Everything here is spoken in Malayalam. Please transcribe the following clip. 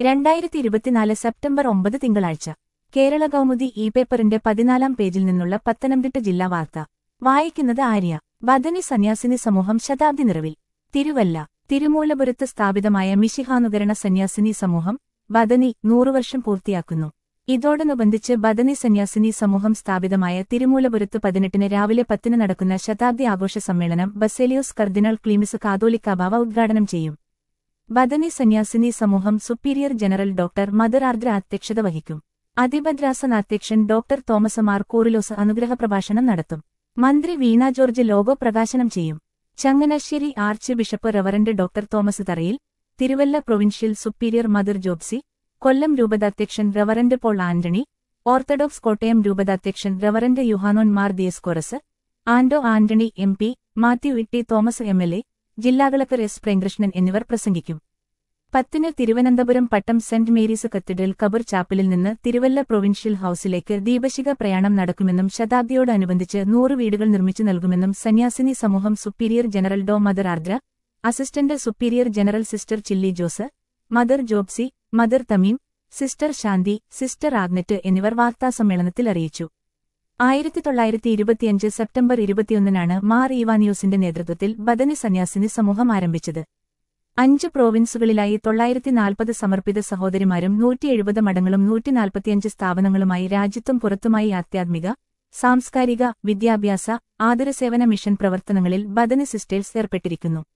രണ്ടായിരത്തി ഇരുപത്തിനാല് സെപ്റ്റംബർ ഒമ്പത് തിങ്കളാഴ്ച കേരള കൗമുദി ഇ പേപ്പറിന്റെ പതിനാലാം പേജിൽ നിന്നുള്ള പത്തനംതിട്ട ജില്ലാ വാർത്ത വായിക്കുന്നത് ആര്യ ബദനി സന്യാസിനി സമൂഹം ശതാബ്ദി നിറവിൽ തിരുവല്ല തിരുമൂലപുരത്ത് സ്ഥാപിതമായ മിശിഹാനുകരണ സന്യാസിനി സമൂഹം ബദനി നൂറുവർഷം പൂർത്തിയാക്കുന്നു ഇതോടനുബന്ധിച്ച് ബദനി സന്യാസിനി സമൂഹം സ്ഥാപിതമായ തിരുമൂലപുരത്ത് പതിനെട്ടിന് രാവിലെ പത്തിന് നടക്കുന്ന ശതാബ്ദി ആഘോഷ സമ്മേളനം ബസേലിയോസ് കർദിനാൾ ക്ലീമിസ് കാതോലിക്കാബാവ ഉദ്ഘാടനം ചെയ്യും ബദനി സന്യാസിനി സമൂഹം superior general doctor mother Ardra അധ്യക്ഷത വഹിക്കും അതിഭദ്രാസൻ അധ്യക്ഷൻ ഡോക്ടർ തോമസ് മാർ കൂറിലോസ് അനുഗ്രഹ പ്രഭാഷണം നടത്തും മന്ത്രി വീണ ജോർജ് ലോഗോ പ്രകാശനം ചെയ്യും Changanassery archbishop reverend doctor Thomas Tharayil Thiruvalla provincial superior mother Jobsy Kollam രൂപതാധ്യക്ഷൻ റവറന്റ് പോൾ ആന്റണി ഓർത്തഡോക്സ് കോട്ടയം രൂപതാധ്യക്ഷൻ reverend Yuhanon Mar Dioscoros Anto Antony M P Mathew Itty Thomas M L A ജില്ലാ കളക്ടർ എസ് പ്രേംകൃഷ്ണൻ എന്നിവർ പ്രസംഗിക്കും പത്തിന് Thiruvananthapuram Pattom saint Mary's cathedral കബർ ചാപ്പലിൽ നിന്ന് തിരുവല്ല പ്രൊവിൻഷ്യൽ ഹൌസിലേക്ക് ദീപശിഖ പ്രയാണം നടക്കുമെന്നും ശതാബ്ദിയോടനുബന്ധിച്ച് നൂറ് വീടുകൾ നിർമ്മിച്ചു നൽകുമെന്നും സന്യാസിനി സമൂഹം സുപ്പീരിയർ ജനറൽ ഡോ mother Ardra assistant superior general sister Chilly Jose mother Jobsy mother Thameem sister Shanthi sister Agnet എന്നിവർ വാർത്താസമ്മേളനത്തിൽ അറിയിച്ചു ആയിരത്തി തൊള്ളായിരത്തി ഇരുപത്തിയഞ്ച് സെപ്റ്റംബർ ഇരുപത്തിയൊന്നിനാണ് മാർ ഈവാനിയോസിന്റെ നേതൃത്വത്തിൽ ബദനി സന്യാസിനി സമൂഹം ആരംഭിച്ചത് അഞ്ച് പ്രോവിൻസുകളിലായി തൊള്ളായിരത്തി നാൽപ്പത് സമർപ്പിത സഹോദരിമാരും നൂറ്റി എഴുപത് മഠങ്ങളും നൂറ്റി നാൽപ്പത്തിയഞ്ച് സ്ഥാപനങ്ങളുമായി രാജ്യത്തും പുറത്തുമായി ആധ്യാത്മിക സാംസ്കാരിക വിദ്യാഭ്യാസ ആതുരസേവന മിഷൻ പ്രവർത്തനങ്ങളിൽ ബദനി സിസ്റ്റേഴ്സ് ഏർപ്പെട്ടിരിക്കുന്നു